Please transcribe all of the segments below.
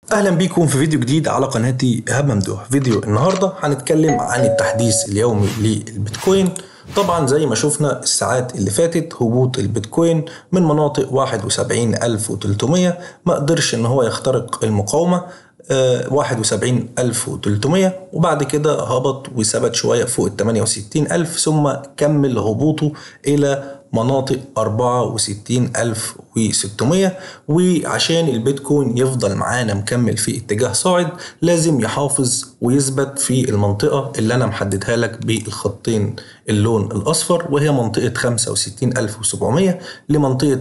اهلا بيكم في فيديو جديد على قناتي ايهاب ممدوح فيديو النهارده هنتكلم عن التحديث اليومي للبيتكوين طبعا زي ما شفنا الساعات اللي فاتت هبوط البيتكوين من مناطق 71300 ما قدرش ان هو يخترق المقاومه 71300 وبعد كده هبط وثبت شويه فوق ال 68000 ثم كمل هبوطه الى مناطق 64600 وعشان البيتكوين يفضل معانا مكمل في اتجاه صاعد لازم يحافظ ويثبت في المنطقة اللي أنا محددها لك بالخطين اللون الأصفر وهي منطقة 65700 لمنطقة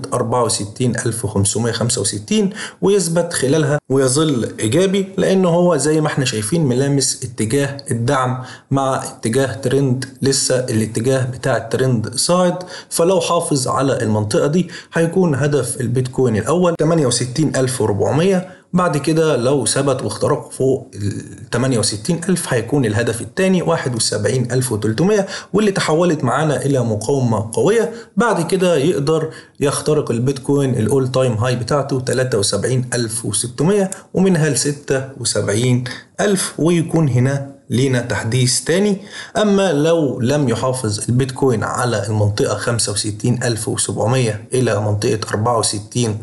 64565 ويثبت خلالها ويظل إيجابي لأن هو زي ما احنا شايفين ملامس اتجاه الدعم مع اتجاه ترند لسه الاتجاه بتاع الترند صاعد فلو حافظ على المنطقة دي هيكون هدف البيتكوين الأول 68400 بعد كده لو ثبت واخترق فوق ال 68 ألف هيكون الهدف الثاني 71300 واللي تحولت معانا إلى مقاومة قوية بعد كده يقدر يخترق البيتكوين الأول تايم هاي بتاعته 73600 ومنها ل 76000 ويكون هنا لينا تحديث تاني أما لو لم يحافظ البيتكوين على المنطقة 65700 إلى منطقة 64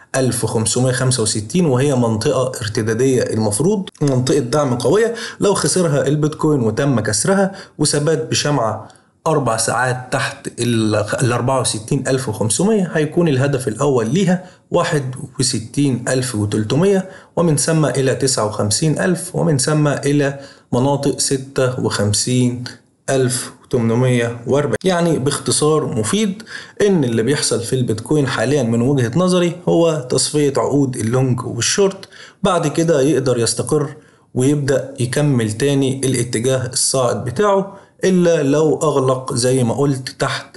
1565 وهي منطقة ارتدادية المفروض منطقة دعم قوية لو خسرها البيتكوين وتم كسرها وثبات بشمعة أربع ساعات تحت ال 64500 هيكون الهدف الأول ليها 61300 ومن ثم إلى 59000 ومن ثم إلى مناطق 56000 840 يعني باختصار مفيد ان اللي بيحصل في البيتكوين حاليا من وجهة نظري هو تصفية عقود اللونج والشورت بعد كده يقدر يستقر ويبدأ يكمل تاني الاتجاه الصاعد بتاعه إلا لو أغلق زي ما قلت تحت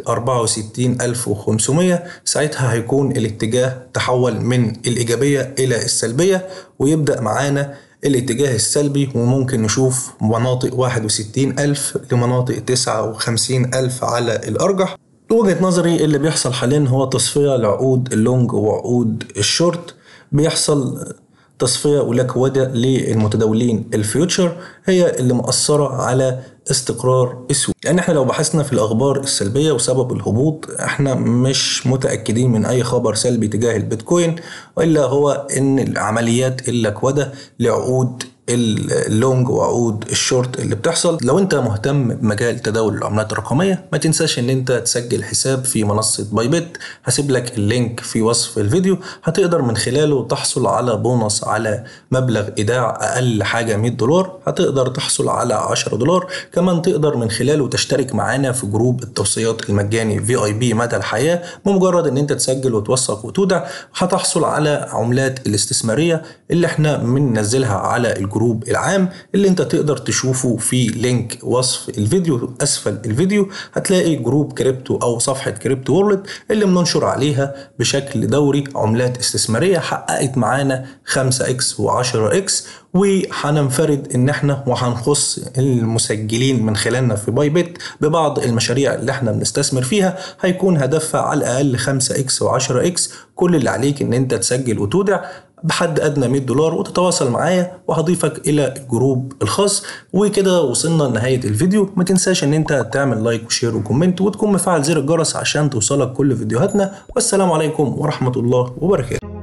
64500 ساعتها هيكون الاتجاه تحول من الإيجابية إلى السلبية ويبدأ معانا الاتجاه السلبي وممكن نشوف مناطق 61 ألف لمناطق 59 ألف على الأرجح وجهة نظري اللي بيحصل حاليا هو تصفية لعقود اللونج وعقود الشورت بيحصل تصفية ولكودة للمتداولين الفيوتشر هي اللي مأثرة على استقرار السوق يعني احنا لو بحثنا في الاخبار السلبيه وسبب الهبوط احنا مش متاكدين من اي خبر سلبي تجاه البيتكوين والا هو ان العمليات اللكوده لعقود اللونج وعقود الشورت اللي بتحصل لو انت مهتم بمجال تداول العملات الرقميه ما تنساش ان انت تسجل حساب في منصه باي بيت هسيب لك اللينك في وصف الفيديو هتقدر من خلاله تحصل على بونص على مبلغ ايداع اقل حاجه 100 دولار هتقدر تحصل على 10 دولار كمان تقدر من خلاله تشترك معانا في جروب التوصيات المجاني في اي بي مدى الحياه بمجرد ان انت تسجل وتوثق وتودع هتحصل على عملات الاستثماريه اللي احنا بننزلها على الجروب العام اللي انت تقدر تشوفه في لينك وصف الفيديو اسفل الفيديو هتلاقي جروب كريبتو او صفحه كريبتو وورلد اللي بننشر عليها بشكل دوري عملات استثماريه حققت معانا 5 اكس و10 اكس وهننفرد ان احنا وهنخص المسجلين من خلالنا في باي بيت ببعض المشاريع اللي احنا بنستثمر فيها هيكون هدفها على الاقل 5 اكس و10 اكس كل اللي عليك ان انت تسجل وتودع بحد ادنى 100 دولار وتتواصل معايا وهضيفك الى الجروب الخاص وكده وصلنا لنهايه الفيديو ما تنساش ان انت تعمل لايك وشير وكومنت وتكون مفعل زر الجرس عشان توصلك كل فيديوهاتنا والسلام عليكم ورحمه الله وبركاته